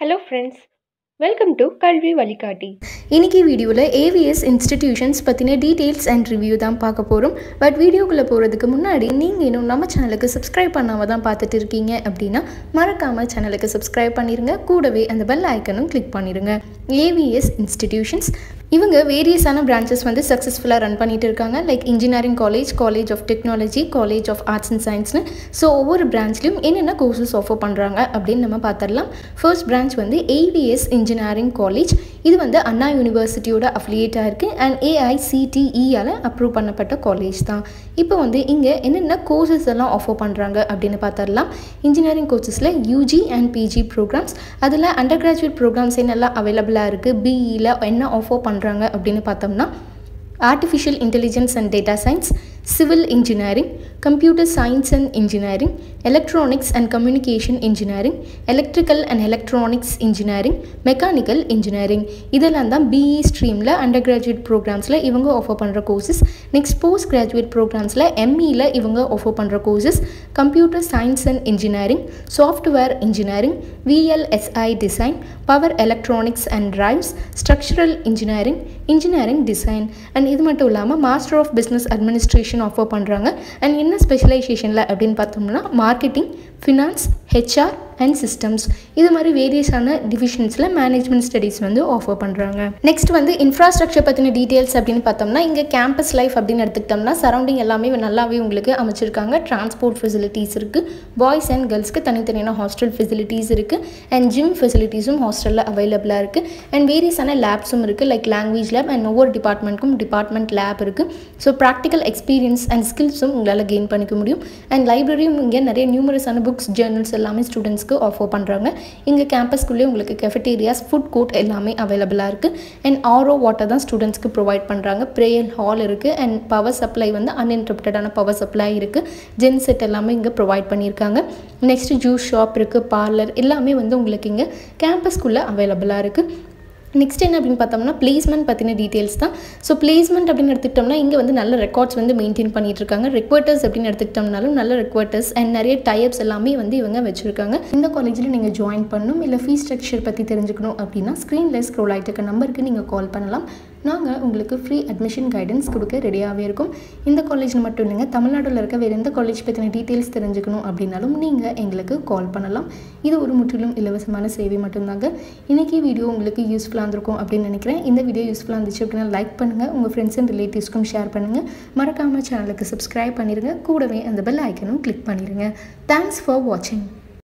hello friends welcome to கல்வி வழிகாட்டி இன்னைக்கு வீடியோவில் ஏவிஎஸ் இன்ஸ்டிடியூஷன்ஸ் பற்றின டீட்டெயில்ஸ் அண்ட் ரிவ்யூ தான் பார்க்க போகிறோம் பட் வீடியோக்குள்ளே போகிறதுக்கு முன்னாடி நீங்கள் இன்னும் நம்ம சேனலுக்கு சப்ஸ்கிரைப் பண்ணாமல் தான் பார்த்துட்டு இருக்கீங்க அப்படின்னா மறக்காமல் சேனலுக்கு சப்ஸ்கிரைப் பண்ணிடுங்க கூடவே அந்த பெல் ஐக்கனும் கிளிக் பண்ணிடுங்க ஏவிஎஸ் இன்ஸ்டிடியூஷன்ஸ் இவங்க வேரியஸான பிரான்ச்சஸ் வந்து சக்ஸஸ்ஃபுல்லாக ரன் பண்ணிட்டு இருக்காங்க like engineering college college of technology college of arts and சயின்ஸ்னு ஸோ ஒவ்வொரு பிரான்ச்லையும் என்னென்ன கோர்சஸ் ஆஃபர் பண்ணுறாங்க அப்படின்னு நம்ம பார்த்துடலாம் ஃபர்ஸ்ட் பிரான்ச் வந்து ஏவிஎஸ் இன்ஜினியரிங் காலேஜ் இது வந்து அண்ணா யூனிவர்சிட்டியோட அஃபிலியேட்டாக இருக்குது அண்ட் ஏஐசிடிஇயால் அப்ரூவ் பண்ணப்பட்ட காலேஜ் தான் இப்போ வந்து இங்கே என்னென்ன கோர்சஸ் எல்லாம் ஆஃபர் பண்ணுறாங்க அப்படின்னு பார்த்துடலாம் இன்ஜினியரிங் கோர்சஸில் யூஜி அண்ட் பிஜி ப்ரோக்ராம்ஸ் அதில் அண்டர் கிராஜுவேட் ப்ரோக்ராம்ஸ் என்னெல்லாம் அவைலபிளாக இருக்குது பிஇயில் என்ன ஆஃபர் பண்ணுறாங்க அப்படின்னு பார்த்தோம்னா artificial intelligence and data science civil engineering computer science and engineering electronics and communication engineering electrical and electronics engineering mechanical engineering இதெல்லாம் தான் பிஇ ஸ்ட்ரீமில் அண்டர் கிராஜுவேட் ப்ரோக்ராம்ஸில் இவங்க ஆஃபர் பண்ணுற கோர்சஸ் நெக்ஸ்ட் போஸ்ட் கிராஜுவேட் ப்ரோக்ராம்ஸில் எம்இயில் இவங்க ஆஃபர் பண்ணுற courses computer science and engineering software engineering VLSI design power electronics and drives structural engineering engineering design and இது மட்டும் இல்லாமல் master of business administration offer பண்ணுறாங்க அண்ட் என்ன ஸ்பெஷலைசேஷனில் அப்படின்னு பார்த்தோம்னா marketing finance HR and systems இது மாதிரி வேரியஸான டிவிஷன்ஸில் மேனேஜ்மெண்ட் ஸ்டடீஸ் வந்து ஆஃபர் பண்ணுறாங்க நெக்ஸ்ட் வந்து இன்ஃப்ராஸ்ட்ரக்சர் பற்றின டீட்டெயில்ஸ் அப்படின்னு பார்த்தோம்னா இங்கே கேம்பஸ் லைஃப் அப்படின்னு எடுத்துக்கிட்டோம்னா சரௌண்டிங் எல்லாமே நல்லாவே உங்களுக்கு அமைச்சிருக்காங்க டிரான்ஸ்போர்ட் ஃபெசிலிட்டிஸ் இருக்குது பாய்ஸ் அண்ட் கேர்ள்ஸ்க்கு தனித்தனியான ஹாஸ்டல் ஃபெசிலிட்டிஸ் இருக்குது அண்ட் ஜிம் ஃபெசிலிட்டிஸும் ஹாஸ்டலில் அவைலபிளாக இருக்குது அண்ட் வேரியஸான லேப்ஸும் இருக்குது லைக் லாங்குவேஜ் லேப் அண்ட் ஒவ்வொரு டிபார்ட்மெண்ட்க்கும் டிபார்ட்மெண்ட் லேப் இருக்குது ஸோ ப்ராக்டிக்கல் எக்ஸ்பீரியன்ஸ் அண்ட் ஸ்கில்ஸும் உங்களால் கெயின் பண்ணிக்க முடியும் அண்ட் லைப்ரரியும் இங்கே நிறைய நியூமரஸான புக்ஸ் ஜேர்னல்ஸ் எல்லாமே ஸ்டூடெண்ட்ஸ்க்கு ஆஃபர் பண்ணுறாங்க இங்கே கேம்பஸ்க்குள்ளேயே உங்களுக்கு கெஃபட்டேரியாஸ் ஃபுட் கோர்ட் எல்லாமே அவைலபிளாக இருக்குது அண்ட் ஆரோ வாட்டர் தான் ஸ்டூடெண்ட்ஸ்க்கு ப்ரொவைட் பண்ணுறாங்க ப்ரேயர் ஹால் இருக்குது அண்ட் பவர் சப்ளை வந்து அன்இன்டரப்டடான பவர் சப்ளை இருக்குது ஜென் செட் எல்லாமே இங்கே ப்ரொவைட் பண்ணியிருக்காங்க நெக்ஸ்ட் ஜூஸ் ஷாப் இருக்குது பார்லர் எல்லாமே வந்து உங்களுக்கு இங்கே கேம்பஸ்க்குள்ளே அவைலபிளாக இருக்குது நெக்ஸ்ட் என்ன அப்படின்னு பார்த்தோம்னா பிளேஸ்மெண்ட் பற்றின டீட்டெயில்ஸ் தான் ஸோ பிளேஸ்மெண்ட் அப்படின்னு எடுத்துக்கிட்டோம்னா இங்கே வந்து நல்ல ரெக்கார்ட்ஸ் வந்து மெயின்டைன் பண்ணிட்டு இருக்காங்க ரெக்வர்ட்டர்ஸ் அப்படின்னு எடுத்துக்கிட்டோம்னாலும் நல்ல ரெக்வர்ட்டர்ஸ் அண்ட் நிறைய டைப்ஸ் எல்லாமே வந்து இவங்க வச்சுருக்காங்க இந்த காலேஜில் நீங்கள் ஜாயின் பண்ணணும் இல்லை ஃபீஸ் ஸ்ட்ரக்சர் பற்றி தெரிஞ்சுக்கணும் அப்படின்னா ஸ்க்ரீனில் ஸ்க்ரோல் ஆகிட்டு இருக்க நம்பருக்கு நீங்கள் கால் பண்ணலாம் நாங்கள் உங்களுக்கு ஃப்ரீ அட்மிஷன் கைடன்ஸ் கொடுக்க ரெடியாகவே இருக்கும் இந்த காலேஜில் மட்டும் இல்லைங்க தமிழ்நாட்டில் இருக்க வேறு எந்த காலேஜ் பற்றின டீட்டெயில்ஸ் தெரிஞ்சுக்கணும் அப்படின்னாலும் நீங்கள் எங்களுக்கு கால் பண்ணலாம் இது ஒரு முற்றிலும் இலவசமான சேவை மட்டும்தாங்க இன்றைக்கி வீடியோ உங்களுக்கு யூஸ்ஃபுல்லாக இருந்திருக்கும் அப்படின்னு நினைக்கிறேன் இந்த வீடியோ யூஸ்ஃபுல்லாக இருந்துச்சு அப்படின்னா லைக் பண்ணுங்கள் உங்கள் ஃப்ரெண்ட்ஸ் அண்ட் ரிலேட்டிவ்ஸ்க்கும் ஷேர் பண்ணுங்கள் மறக்காமல் சேனலுக்கு சப்ஸ்கிரைப் பண்ணிடுங்க கூடவே அந்த பெல் ஐக்கனும் கிளிக் பண்ணிடுங்க தேங்க்ஸ் ஃபார் வாட்சிங்